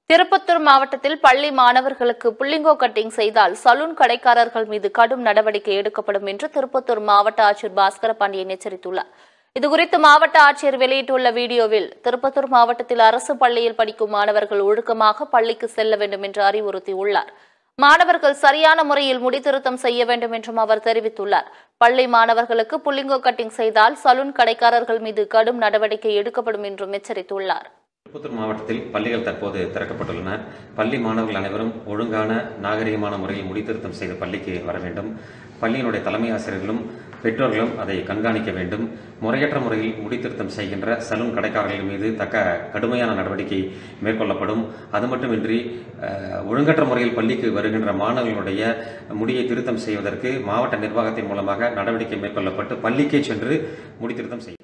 திருப்பத்தூர் மாவட்டத்தில் பள்ளி மாணவர்களுக்கு புள்ளிங்கோ கட்டிங் செய்தால் சலூன் கடைக்காரர்கள் மீது கடும் நடவடிக்கை எடுக்கப்படும் என்று திருப்பத்தூர் மாவட்ட ஆட்சியர் பாஸ்கர பாண்டியன் எச்சரித்துள்ளார் இதுகுறித்து மாவட்ட ஆட்சியர் வெளியிட்டுள்ள வீடியோவில் திருப்பத்தூர் மாவட்டத்தில் அரசு பள்ளியில் படிக்கும் மாணவர்கள் ஒழுக்கமாக பள்ளிக்கு செல்ல வேண்டும் என்று அறிவுறுத்தியுள்ளார் மாணவர்கள் சரியான முறையில் முடித்திருத்தம் செய்ய வேண்டும் என்றும் அவர் தெரிவித்துள்ளார் பள்ளி மாணவர்களுக்கு புள்ளிங்கோ கட்டிங் செய்தால் சலூன் கடைக்காரர்கள் மீது கடும் நடவடிக்கை எடுக்கப்படும் என்றும் எச்சரித்துள்ளார் திருப்பத்தூர் மாவட்டத்தில் பள்ளிகள் தற்போது திறக்கப்பட்டுள்ளன பள்ளி மாணவர்கள் அனைவரும் ஒழுங்கான நாகரிகமான முறையில் முடித்திருத்தம் செய்து பள்ளிக்கு வர வேண்டும் பள்ளியினுடைய தலைமை ஆசிரியர்களும் பெற்றோர்களும் அதை கண்காணிக்க வேண்டும் முறையற்ற முறையில் முடித்திருத்தம் செய்கின்ற சலூன் கடைக்காரர்கள் மீது தக்க கடுமையான நடவடிக்கை மேற்கொள்ளப்படும் அது மட்டுமின்றி அஹ், ஒழுங்கற்ற முறையில் பள்ளிக்கு வருகின்ற மாணவர்களுடைய முடியை திருத்தம் செய்வதற்கு மாவட்ட நிர்வாகத்தின் மூலமாக நடவடிக்கை மேற்கொள்ளப்பட்டு பள்ளிக்கே சென்று முடித்திருத்தம் செய்யும்